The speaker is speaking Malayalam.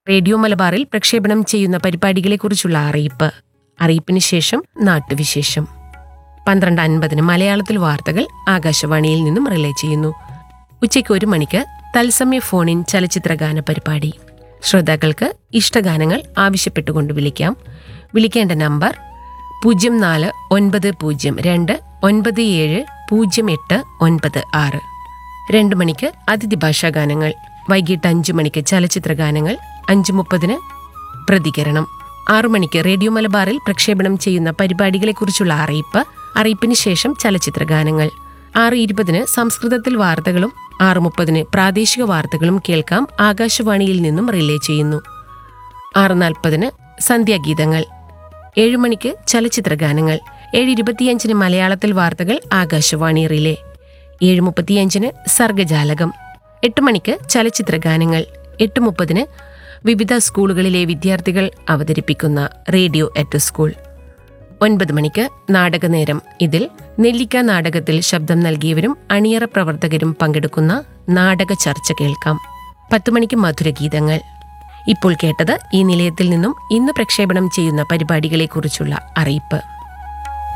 റേഡിയോ മലബാറിൽ പ്രക്ഷേപണം ചെയ്യുന്ന പരിപാടികളെക്കുറിച്ചുള്ള അറിയിപ്പ് അറിയിപ്പിന് ശേഷം നാട്ടുവിശേഷം പന്ത്രണ്ട് അൻപതിന് മലയാളത്തിൽ വാർത്തകൾ ആകാശവാണിയിൽ നിന്നും റിലേ ചെയ്യുന്നു ഉച്ചയ്ക്ക് ഒരു മണിക്ക് തത്സമയ ഫോണിൻ ചലച്ചിത്രഗാന പരിപാടി ശ്രോതാക്കൾക്ക് ഇഷ്ടഗാനങ്ങൾ ആവശ്യപ്പെട്ടുകൊണ്ട് വിളിക്കാം വിളിക്കേണ്ട നമ്പർ പൂജ്യം നാല് ഒൻപത് പൂജ്യം രണ്ട് ഒൻപത് ഏഴ് പൂജ്യം എട്ട് ഒൻപത് ആറ് രണ്ട് മണിക്ക് അതിഥി ഭാഷാ ഗാനങ്ങൾ വൈകിട്ട് അഞ്ചു മണിക്ക് ചലച്ചിത്ര ഗാനങ്ങൾ അഞ്ചു മുപ്പതിന് പ്രതികരണം ആറു മണിക്ക് റേഡിയോ മലബാറിൽ പ്രക്ഷേപണം ചെയ്യുന്ന പരിപാടികളെക്കുറിച്ചുള്ള അറിയിപ്പ് അറിയിപ്പിന് ശേഷം ചലച്ചിത്ര ഗാനങ്ങൾ ആറ് ഇരുപതിന് സംസ്കൃതത്തിൽ വാർത്തകളും ആറ് മുപ്പതിന് പ്രാദേശിക വാർത്തകളും കേൾക്കാം ആകാശവാണിയിൽ നിന്നും റിലേ ചെയ്യുന്നു ആറ് നാൽപ്പതിന് സന്ധ്യാഗീതങ്ങൾ ഏഴ് മണിക്ക് ചലച്ചിത്ര ഗാനങ്ങൾ ഏഴ് ഇരുപത്തിയഞ്ചിന് മലയാളത്തിൽ വാർത്തകൾ ആകാശവാണി റിലേ ഏഴ് മുപ്പത്തിയഞ്ചിന് സർഗജാലകം എട്ട് മണിക്ക് ചലച്ചിത്ര ഗാനങ്ങൾ എട്ട് മുപ്പതിന് വിവിധ സ്കൂളുകളിലെ വിദ്യാർത്ഥികൾ അവതരിപ്പിക്കുന്ന റേഡിയോ അറ്റ് സ്കൂൾ ഒൻപത് മണിക്ക് നാടകനേരം ഇതിൽ നെല്ലിക്ക നാടകത്തിൽ ശബ്ദം നൽകിയവരും അണിയറ പ്രവർത്തകരും പങ്കെടുക്കുന്ന നാടക ചർച്ച കേൾക്കാം പത്തു മണിക്ക് മധുരഗീതങ്ങൾ ഇപ്പോൾ കേട്ടത് ഈ നിലയത്തിൽ നിന്നും ഇന്ന് പ്രക്ഷേപണം ചെയ്യുന്ന പരിപാടികളെക്കുറിച്ചുള്ള അറിയിപ്പ്